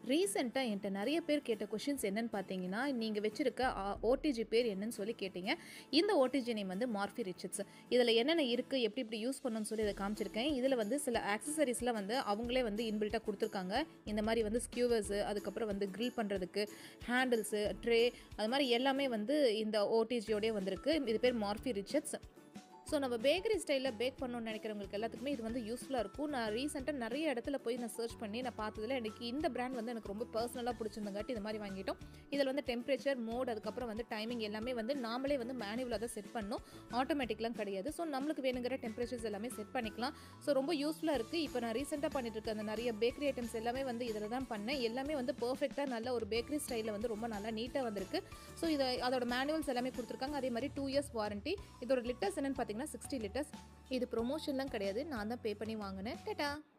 ரீசெண்டாக என்கிட்ட நிறைய பேர் கேட்ட கொஷின்ஸ் என்னன்னு பார்த்தீங்கன்னா நீங்கள் வச்சிருக்க ஓடிஜி பேர் என்னன்னு சொல்லி கேட்டீங்க இந்த ஓடிஜி நேம் வந்து மார்ஃபி ரிச்சர்ட்ஸ் இதில் என்னென்ன இருக்குது எப்படி இப்படி யூஸ் பண்ணணும்னு சொல்லி இதை காமிச்சிருக்கேன் இதில் வந்து சில ஆக்சசரிஸ்லாம் வந்து அவங்களே வந்து இன்பில்ட்டாக கொடுத்துருக்காங்க இந்த மாதிரி வந்து ஸ்கியூவர்ஸு அதுக்கப்புறம் வந்து க்ரில் பண்ணுறதுக்கு ஹேண்டில்ஸு ட்ரே அது மாதிரி எல்லாமே வந்து இந்த ஓடிஜியோடய வந்திருக்கு இது பேர் மார்ஃபி ரிச்சர்ட்ஸ் ஸோ நம்ம பேக்கரி ஸ்டைலில் பேக் பண்ணணும்னு நினைக்கிறவங்களுக்கு எல்லாத்துக்குமே இது வந்து யூஸ்ஃபுல்லாக இருக்கும் நான் ரீசெண்டாக நிறைய இடத்துல போய் நான் சர்ச் பண்ணி நான் பார்த்ததுல எனக்கு இந்த பிராண்ட் வந்து எனக்கு ரொம்ப பர்சனலாக பிடிச்சிருந்தங்காட்டி இது மாதிரி வாங்கிட்டோம் இதில் வந்து டெம்பரேச்சர் மோட் அதுக்கப்புறம் வந்து டைமிங் எல்லாமே வந்து நாமளே வந்து மேனுவலாக தான் செட் பண்ணணும் ஆட்டோமேட்டிக்லாம் கிடையாது ஸோ நம்மளுக்கு வேணுங்கிற டெம்பரேச்சர்ஸ் எல்லாமே செட் பண்ணிக்கலாம் ஸோ ரொம்ப யூஸ்ஃபுல்லாக இருக்குது இப்போ நான் ரீசெண்டாக பண்ணிட்டு இருக்க அந்த நிறைய பேக்கரி ஐட்டம்ஸ் எல்லாமே வந்து இதில் தான் பண்ணேன் எல்லாமே வந்து பர்ஃபெக்டாக நல்ல ஒரு பேக்கரி ஸ்டைலில் வந்து ரொம்ப நல்லா நீட்டாக வந்திருக்கு ஸோ இதை அதோட மேனுவல்ஸ் எல்லாமே கொடுத்துருக்காங்க அதே மாதிரி டூ இயர்ஸ் வாரண்ட்டி இதோட லிட்டர்ஸ் என்னன்னு பார்த்தீங்கன்னா சிக்ஸ்டி லிட்டர்ஸ் இது ப்ரொமோஷன்லாம் கிடையாது நான் தான் பே பண்ணி வாங்கினேன் டேட்டா